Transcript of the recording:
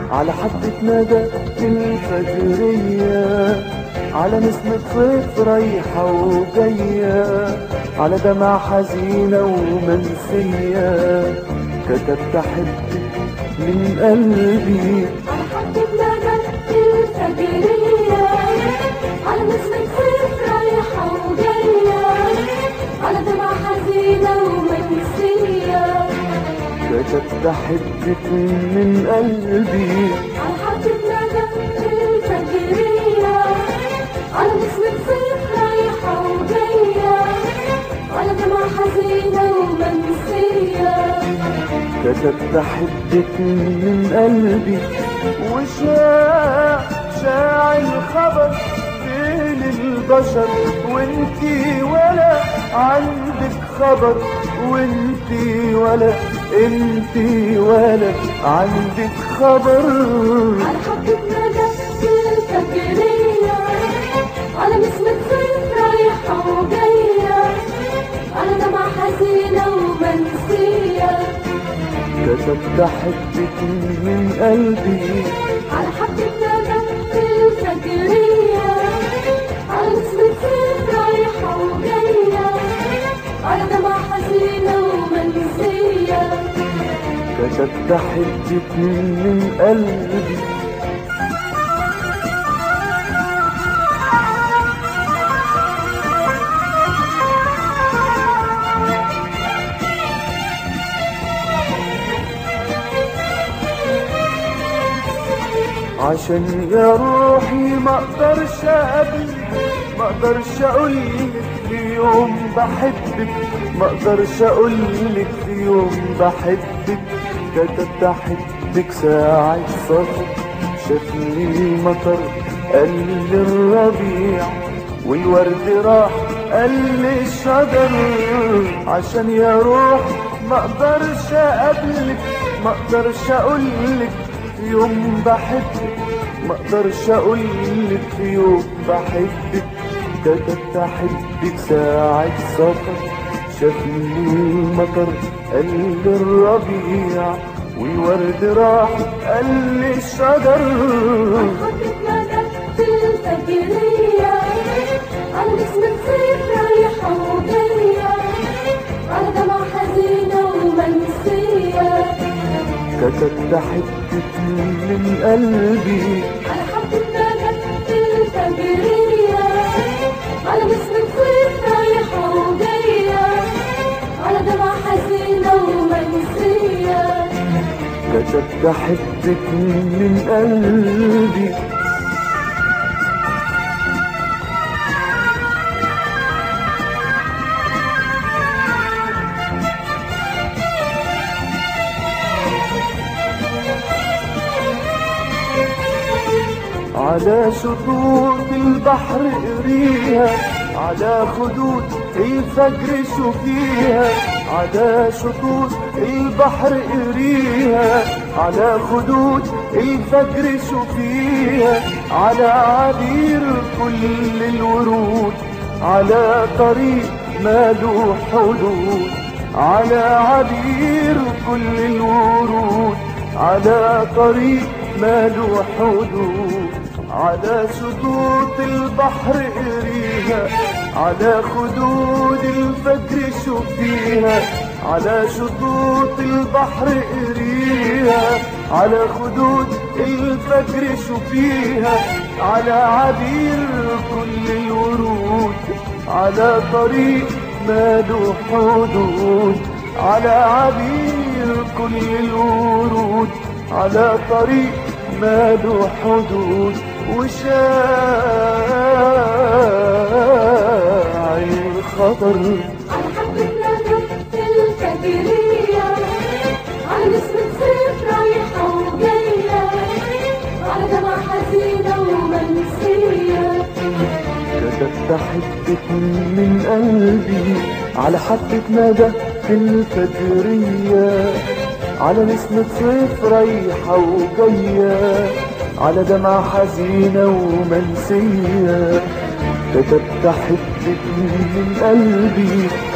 على حبة ندى في الفجرية على نسمة صيف رايحة وجاية على دمعة حزينة ومنسية كتبت حبك من قلبي على حبة ندى في الفجرية على نسمة صيف رايحة وجاية على دمعة حزينة ومنسية كتبت حبك من قلبي على حبة ندى في الفجرية على نسمة صيف رايحة وجاية على دمعة حزينة ومنسية كتبت حبك من قلبي وشاع شاع الخبر بين البشر وانتي ولا عندك خبر وانتي ولا انتي ولا عندك خبر على حبة ندى في الفجرية على نسمة صيف رايحة وجاية على دمعة حزينة ومنسية كتبت حبك من قلبي على حبة ندى في الفجرية على نسمة صيف رايحة وجاية على دمعة حزينة ومنسية كتبت حبك من قلبي عشان يا روحي ما اقدرش اقابلك ما اقدرش اقولك في يوم بحبك ما اقدرش اقولك في يوم بحبك كتبت احبك ساعة سفر شافني المطر قال لي الربيع والورد راح قال لي الشجر عشان يا روح ما اقدرش اقابلك ما اقدرش اقولك في يوم بحبك ما اقدرش اقولك في يوم بحبك كتبت احبك ساعة سفر شافني المطر قال لي الربيع والورد راح قال لي الشجر حبة ندى في الفجرية على نسمة صيف رايحة وجاية على دمعة حزينة ومنسية كتبت حبك من قلبي على حبة ندى في الفجرية على نسمة صيف رايحة وجاية على دمعة حزينة ومنسية كتبت حبك من قلبي على شطوط البحر قريها على خدود الفجر شوفيها على شطوط البحر قريها على خدود الفجر شوفيها على عبير كل الورود على طريق ماله حدود على عبير كل الورود على طريق ماله حدود على شطوط البحر قريها على خدود الفجر شوفيها على شطوط البحر قريها على خدود الفجر شوفيها على عبير كل الورود على طريق ماله حدود على عبير كل الورود على طريق ماله حدود وشاعر الخطر على حبة ندى في الفجرية على نسمة صيف رايحة وجاية على دمعة حزينة ومنسية كتبت حبك من قلبي على حبة ندى في الفجرية على نسمة صيف رايحة وجاية على دمعة حزينة ومنسية كتبت حبك من قلبي